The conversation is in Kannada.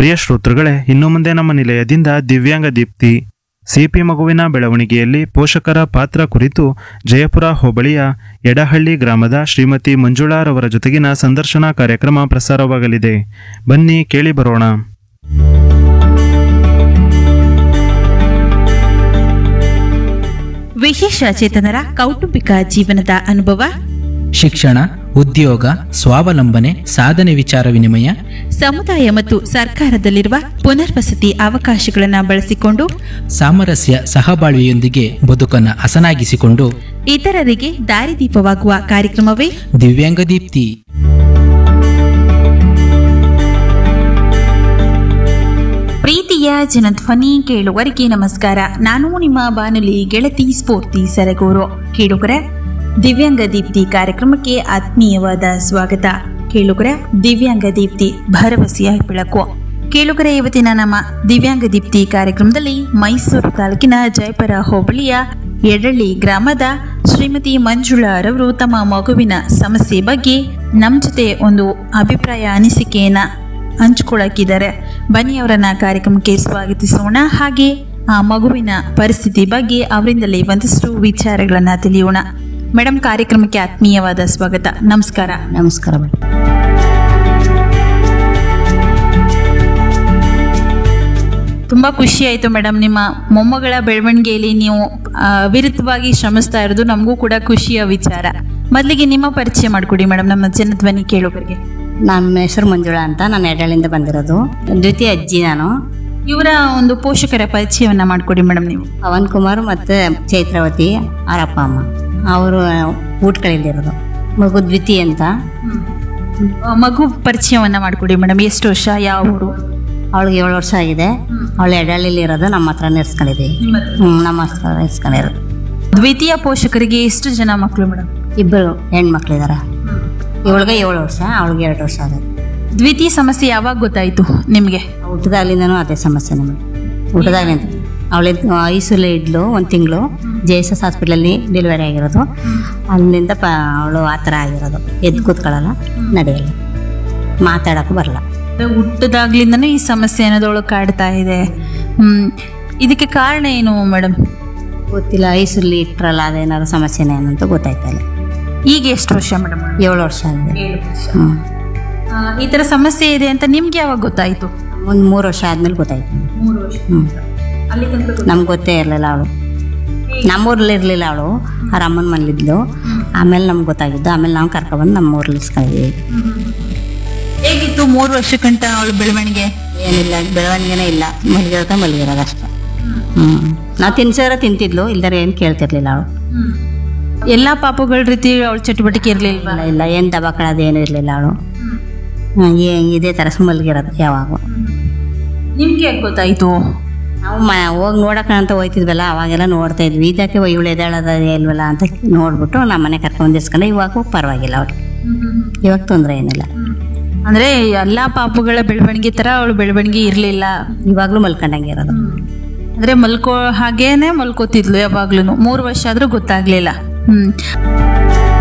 ಪ್ರಿಯ ಶ್ರೋತೃಗಳೇ ಇನ್ನು ಮುಂದೆ ನಮ್ಮ ನಿಲಯದಿಂದ ದಿವ್ಯಾಂಗ ದೀಪ್ತಿ ಸಿಪಿ ಮಗುವಿನ ಬೆಳವಣಿಗೆಯಲ್ಲಿ ಪೋಷಕರ ಪಾತ್ರ ಕುರಿತು ಜಯಪುರ ಹೋಬಳಿಯ ಎಡಹಳ್ಳಿ ಗ್ರಾಮದ ಶ್ರೀಮತಿ ಮಂಜುಳಾರವರ ಜೊತೆಗಿನ ಸಂದರ್ಶನ ಕಾರ್ಯಕ್ರಮ ಪ್ರಸಾರವಾಗಲಿದೆ ಬನ್ನಿ ಕೇಳಿ ಬರೋಣ ವಿಶೇಷ ಚೇತನರ ಕೌಟುಂಬಿಕ ಜೀವನದ ಅನುಭವ ಶಿಕ್ಷಣ ಉದ್ಯೋಗ ಸ್ವಾವಲಂಬನೆ ಸಾಧನೆ ವಿಚಾರ ವಿನಿಮಯ ಸಮುದಾಯ ಮತ್ತು ಸರ್ಕಾರದಲ್ಲಿರುವ ಪುನರ್ವಸತಿ ಅವಕಾಶಗಳನ್ನು ಬಳಸಿಕೊಂಡು ಸಾಮರಸ್ಯ ಸಹಬಾಳ್ವೆಯೊಂದಿಗೆ ಬದುಕನ್ನು ಹಸನಾಗಿಸಿಕೊಂಡು ಇತರರಿಗೆ ದಾರಿದೀಪವಾಗುವ ಕಾರ್ಯಕ್ರಮವೇ ದಿವ್ಯಾಂಗ ದೀಪ್ತಿ ಪ್ರೀತಿಯ ಜನಧ್ವನಿ ಕೇಳುವರಿಗೆ ನಮಸ್ಕಾರ ನಾನು ನಿಮ್ಮ ಬಾನುಲಿ ಗೆಳತಿ ಸ್ಫೂರ್ತಿ ಸರಗೂರು ಕೇಳುಗರ ದಿವ್ಯಾಂಗ ದೀಪ್ತಿ ಕಾರ್ಯಕ್ರಮಕ್ಕೆ ಆತ್ಮೀಯವಾದ ಸ್ವಾಗತ ಕೇಳುಗರ ದಿವ್ಯಾಂಗ ದೀಪ್ತಿ ಭರವಸೆಯ ಬೆಳಕು ಕೇಳುಗರ ಇವತ್ತಿನ ನಮ್ಮ ದಿವ್ಯಾಂಗ ದೀಪ್ತಿ ಕಾರ್ಯಕ್ರಮದಲ್ಲಿ ಮೈಸೂರು ತಾಲೂಕಿನ ಜಯಪುರ ಹೋಬಳಿಯ ಎಡಳ್ಳಿ ಗ್ರಾಮದ ಶ್ರೀಮತಿ ಮಂಜುಳಾರವರು ತಮ್ಮ ಮಗುವಿನ ಸಮಸ್ಯೆ ಬಗ್ಗೆ ನಮ್ಮ ಜೊತೆ ಒಂದು ಅಭಿಪ್ರಾಯ ಅನಿಸಿಕೆಯನ್ನ ಹಂಚ್ಕೊಳಕ್ಕಿದ್ದಾರೆ ಬನ್ನಿ ಅವರನ್ನ ಕಾರ್ಯಕ್ರಮಕ್ಕೆ ಸ್ವಾಗತಿಸೋಣ ಹಾಗೆ ಆ ಮಗುವಿನ ಪರಿಸ್ಥಿತಿ ಬಗ್ಗೆ ಅವರಿಂದಲೇ ಒಂದಷ್ಟು ವಿಚಾರಗಳನ್ನ ತಿಳಿಯೋಣ ಮೇಡಮ್ ಕಾರ್ಯಕ್ರಮಕ್ಕೆ ಆತ್ಮೀಯವಾದ ಸ್ವಾಗತ ನಮಸ್ಕಾರ ನಮಸ್ಕಾರ ಮೇಡಮ್ ತುಂಬಾ ಖುಷಿ ಆಯ್ತು ಮೇಡಮ್ ನಿಮ್ಮ ಮೊಮ್ಮಗಳ ಬೆಳವಣಿಗೆಯಲ್ಲಿ ನೀವು ಆ, ವಿರುದ್ಧವಾಗಿ ಶ್ರಮಿಸ್ತಾ ಇರೋದು ನಮಗೂ ಕೂಡ ಖುಷಿಯ ವಿಚಾರ ಮೊದಲಿಗೆ ನಿಮ್ಮ ಪರಿಚಯ ಮಾಡಿಕೊಡಿ ಮೇಡಮ್ ನಮ್ಮ ಜನಧ್ವನಿ ಕೇಳೋರಿಗೆ ನಮ್ಮ ಹೆಸರು ಮಂಜುಳಾ ಅಂತ ನಾನು ಎಡಳಿಂದ ಬಂದಿರೋದು ದ್ವಿತೀಯ ಅಜ್ಜಿ ನಾನು ಇವರ ಒಂದು ಪೋಷಕರ ಪರಿಚಯವನ್ನ ಮಾಡಿಕೊಡಿ ಮೇಡಮ್ ನೀವು ಪವನ್ ಕುಮಾರ್ ಮತ್ತು ಚೈತ್ರಾವತಿ ಅವರಪ್ಪ ಅಮ್ಮ ಅವರು ಊಟಗಳಿಲ್ಲಿರೋದು ಮಗು ದ್ವಿತೀಯ ಅಂತ ಆ, ಮಗು ಪರಿಚಯವನ್ನ ಮಾಡಿಕೊಡಿ ಮೇಡಮ್ ಎಷ್ಟು ವರ್ಷ ಯಾವ ಊರು ಅವಳಿಗೆ ಏಳು ವರ್ಷ ಆಗಿದೆ ಅವಳು ಎಡಳಿಲಿ ಇರೋದು ನಮ್ಮ ಹತ್ರ ನೆರ್ಸ್ಕೊಂಡಿದ್ದೀವಿ ಹ್ಞೂ ನಮ್ಮ ಹತ್ರ ನೆರ್ಸ್ಕೊಂಡಿರೋದು ದ್ವಿತೀಯ ಪೋಷಕರಿಗೆ ಎಷ್ಟು ಜನ ಮಕ್ಕಳು ಮೇಡಮ್ ಇಬ್ಬರು ಹೆಣ್ಮಕ್ಳಿದಾರೆ ಇವಳಿಗೆ ಏಳು ವರ್ಷ ಅವಳಿಗೆ ಎರಡು ವರ್ಷ ಆಗಿದೆ ದ್ವಿತೀಯ ಸಮಸ್ಯೆ ಯಾವಾಗ ಗೊತ್ತಾಯ್ತು ನಿಮಗೆ ಊಟದಾಗ್ಲಿಂದನೂ ಅದೇ ಸಮಸ್ಯೆ ನಮಗೆ ಊಟದಾಗ್ಲಿಂದ ಅವಳಿಗೆ ಐಸೂಲೆ ಇದ್ಲು ಒಂದು ತಿಂಗಳು ಜೆ ಎಸ್ ಎಸ್ ಹಾಸ್ಪಿಟ್ಲಲ್ಲಿ ಡೆಲಿವರಿ ಆಗಿರೋದು ಅಲ್ಲಿಂದ ಪ ಅವಳು ಆ ಥರ ಆಗಿರೋದು ಎದ್ದು ಕೂತ್ಕೊಳ್ಳಲ್ಲ ನಡೆಯಲ್ಲ ಮಾತಾಡೋಕ್ಕೂ ಬರಲ್ಲ ಹುಟ್ಟದಾಗ್ಲಿಂದನೂ ಈ ಸಮಸ್ಯೆ ಅನ್ನೋದೊಳಗೆ ಕಾಡ್ತಾ ಇದೆ ಹ್ಮ್ ಇದಕ್ಕೆ ಕಾರಣ ಏನು ಮೇಡಮ್ ಗೊತ್ತಿಲ್ಲ ಐಸೂಲಿ ಇಟ್ರಲ್ಲ ಅದೇನಾದ್ರು ಸಮಸ್ಯೆನೇ ಏನಂತ ಗೊತ್ತಾಯ್ತಾ ಇಲ್ಲ ಈಗ ಎಷ್ಟು ವರ್ಷ ಮೇಡಮ್ ಏಳು ವರ್ಷ ಆಗಿದೆ ಹ್ಞೂ ಈ ತರ ಸಮಸ್ಯೆ ಇದೆ ಅಂತ ನಿಮ್ಗೆ ಯಾವಾಗ ಗೊತ್ತಾಯ್ತು ಒಂದು ಮೂರು ವರ್ಷ ಆದ್ಮೇಲೆ ಗೊತ್ತಾಯ್ತು ಹ್ಞೂ ನಮ್ಗೆ ಗೊತ್ತೇ ಇರಲಿಲ್ಲ ಅವಳು ನಮ್ಮೂರಲ್ಲಿ ಇರಲಿಲ್ಲ ಅವಳು ಅವ್ರ ಅಮ್ಮನ ಮನೇಲಿದ್ಲು ಆಮೇಲೆ ನಮ್ಗೆ ಗೊತ್ತಾಗಿದ್ದು ಆಮೇಲೆ ನಾವು ಕರ್ಕೊಬಂದು ನಮ್ಮ ಊರಲ್ಲಿ ಇಸ್ಕೊಂಡಿದ್ವಿ ಹೇಗಿತ್ತು ಮೂರು ವರ್ಷಕ್ಕಂಟ ಅವಳ ಬೆಳವಣಿಗೆ ಏನಿಲ್ಲ ಬೆಳವಣಿಗೆನೇ ಇಲ್ಲ ಮಲಗಿರೋದ ಮಲಗಿರೋದು ಅಷ್ಟೇ ಹ್ಞೂ ನಾವು ತಿನ್ಸಿದ್ರೆ ತಿಂತಿದ್ಲು ಇಲ್ದರೆ ಏನು ಕೇಳ್ತಿರ್ಲಿಲ್ಲ ಅವಳು ಎಲ್ಲಾ ಪಾಪಗಳ ರೀತಿ ಅವಳ ಚಟುವಟಿಕೆ ಇರ್ಲಿಲ್ವಾ ಇಲ್ಲ ಇಲ್ಲ ಏನು ದಬಾಕಳೋದು ಏನೂ ಇರಲಿಲ್ಲ ಅವಳು ಇದೇ ಥರ ಮಲಗಿರೋದು ಯಾವಾಗ ನಿಮ್ಗೆ ಯಾಕೆ ಗೊತ್ತಾಯ್ತು ನಾವು ಮ ಹೋಗಿ ನೋಡೋಕೆ ಅಂತ ಹೋಯ್ತಿದ್ವಲ್ಲ ಅವಾಗೆಲ್ಲ ನೋಡ್ತಾ ಇದ್ವಿ ಇದಕ್ಕೆ ಇವಳು ಎದ್ದೇಳೋದ ಇಲ್ವಲ್ಲ ಅಂತ ನೋಡ್ಬಿಟ್ಟು ನಮ್ಮ ಮನೆ ಕರ್ಕೊಂಡು ಇಸ್ಕೊಂಡು ಇವಾಗ ಪರವಾಗಿಲ್ಲ ಅವ್ರಿಗೆ ಇವಾಗ ತೊಂದರೆ ಏನಿಲ್ಲ ಅಂದ್ರೆ ಎಲ್ಲಾ ಪಾಪಗಳ ಬೆಳವಣಿಗೆ ತರ ಅವಳು ಬೆಳವಣಿಗೆ ಇರ್ಲಿಲ್ಲ ಇವಾಗಲೂ ಮಲ್ಕೊಂಡಂಗೆ ಇರೋದು ಅಂದ್ರೆ ಮಲ್ಕೋ ಹಾಗೇನೆ ಮಲ್ಕೋತಿದ್ಲು ಯಾವಾಗ್ಲೂ ಮೂರು ವರ್ಷ ಆದ್ರೂ ಗೊತ್ತಾಗ್ಲಿಲ್ಲ ಹ್ಮ್